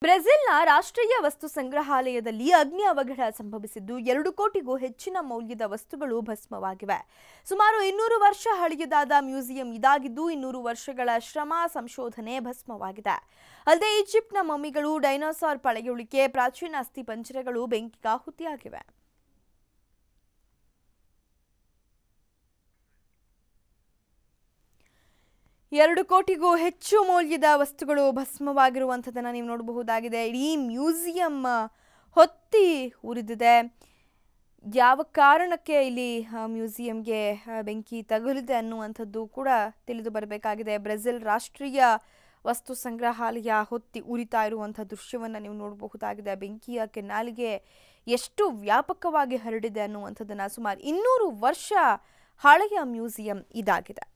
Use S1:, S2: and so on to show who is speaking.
S1: ಬ್ರೆಜಿಲ್ನ ರಾಷ್ಟ್ರೀಯ ವಸ್ತು ಸಂಗ್ರಹಾಲಯದಲ್ಲಿ ಅಗ್ನಿ ಅವಘಡ ಸಂಭವಿಸಿದ್ದು ಎರಡು ಕೋಟಿಗೂ ಹೆಚ್ಚಿನ ಮೌಲ್ಯದ ವಸ್ತುಗಳು ಭಸ್ಮವಾಗಿವೆ ಸುಮಾರು ಇನ್ನೂರು ವರ್ಷ ಹಳೆಯದಾದ ಮ್ಯೂಸಿಯಂ ಇದಾಗಿದ್ದು ಇನ್ನೂರು ವರ್ಷಗಳ ಶ್ರಮ ಸಂಶೋಧನೆ ಭಸ್ಮವಾಗಿದೆ ಅಲ್ಲದೆ ಈಜಿಪ್ಟ್ನ ಮಮ್ಮಿಗಳು ಡೈನೋಸಾರ್ ಪಳೆಯುಳಿಕೆ ಪ್ರಾಚೀನ ಅಸ್ಥಿ ಪಂಜರಗಳು ಬೆಂಕಿಗಾಹುತಿಯಾಗಿವೆ ಎರಡು ಕೋಟಿಗೂ ಹೆಚ್ಚು ಮೌಲ್ಯದ ವಸ್ತುಗಳು ಭಸ್ಮವಾಗಿರುವಂಥದ್ದನ್ನು ನೀವು ನೋಡಬಹುದಾಗಿದೆ ಇಡೀ ಮ್ಯೂಸಿಯಂ ಹೊತ್ತಿ ಉರಿದಿದೆ ಯಾವ ಕಾರಣಕ್ಕೆ ಇಲ್ಲಿ ಆ, ಮ್ಯೂಸಿಯಂಗೆ ಆ, ಬೆಂಕಿ ತಗುಲಿದೆ ಅನ್ನುವಂಥದ್ದು ಕೂಡ ತಿಳಿದು ಬರಬೇಕಾಗಿದೆ ಬ್ರೆಜಿಲ್ ರಾಷ್ಟ್ರೀಯ ವಸ್ತು ಸಂಗ್ರಹಾಲಯ ಹೊತ್ತಿ ಉರಿತಾ ಇರುವಂಥ ದೃಶ್ಯವನ್ನು ನೀವು ನೋಡಬಹುದಾಗಿದೆ ಬೆಂಕಿಯ ಕೆನ್ನಾಲಿಗೆ ಎಷ್ಟು ವ್ಯಾಪಕವಾಗಿ ಹರಡಿದೆ ಅನ್ನುವಂಥದ್ದನ್ನು ಸುಮಾರು ಇನ್ನೂರು ವರ್ಷ ಹಳೆಯ ಮ್ಯೂಸಿಯಂ ಇದಾಗಿದೆ